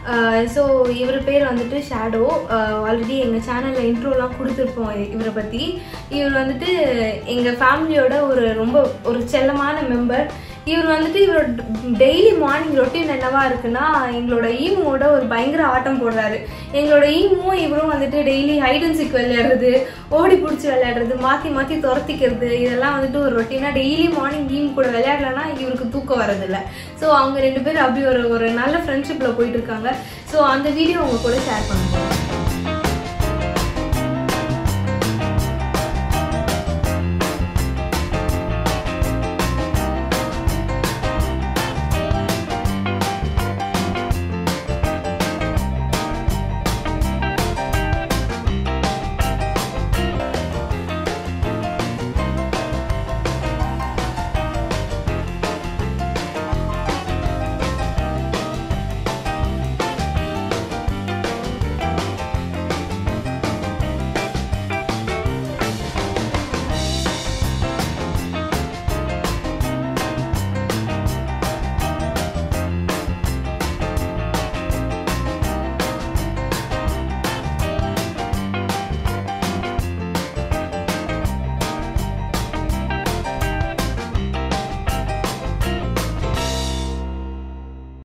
so இவர் பேர் வந்துட்டு ஷேடோ ஆல்ரெடி எங்கள் சேனலில் இன்ட்ரோலாம் கொடுத்துருப்போம் இவரை பற்றி இவர் வந்துட்டு எங்கள் ஃபேமிலியோட ஒரு ரொம்ப ஒரு செல்லமான மெம்பர் இவர் வந்துட்டு இவரோட டெய்லி மார்னிங் ரொட்டீன் என்னவா இருக்குன்னா எங்களோட ஈமுவோட ஒரு பயங்கர ஆட்டம் போடுறாரு எங்களோட ஈமும் இவரும் வந்துட்டு டெய்லி ஹைட் அண்ட் சிக் விளையாடுறது ஓடி பிடிச்சி விளையாடுறது மாற்றி மாற்றி துரத்திக்கிறது இதெல்லாம் வந்துட்டு ஒரு ரொட்டீனாக டெய்லி மார்னிங் ஈம் கூட விளையாடலன்னா இவருக்கு தூக்கம் வரதில்ல ஸோ அவங்க ரெண்டு பேரும் அப்படி ஒரு ஒரு நல்ல ஃப்ரெண்ட்ஷிப்பில் போயிட்டு இருக்காங்க ஸோ அந்த வீடியோ உங்க கூட ஷேர் பண்ணுறேன்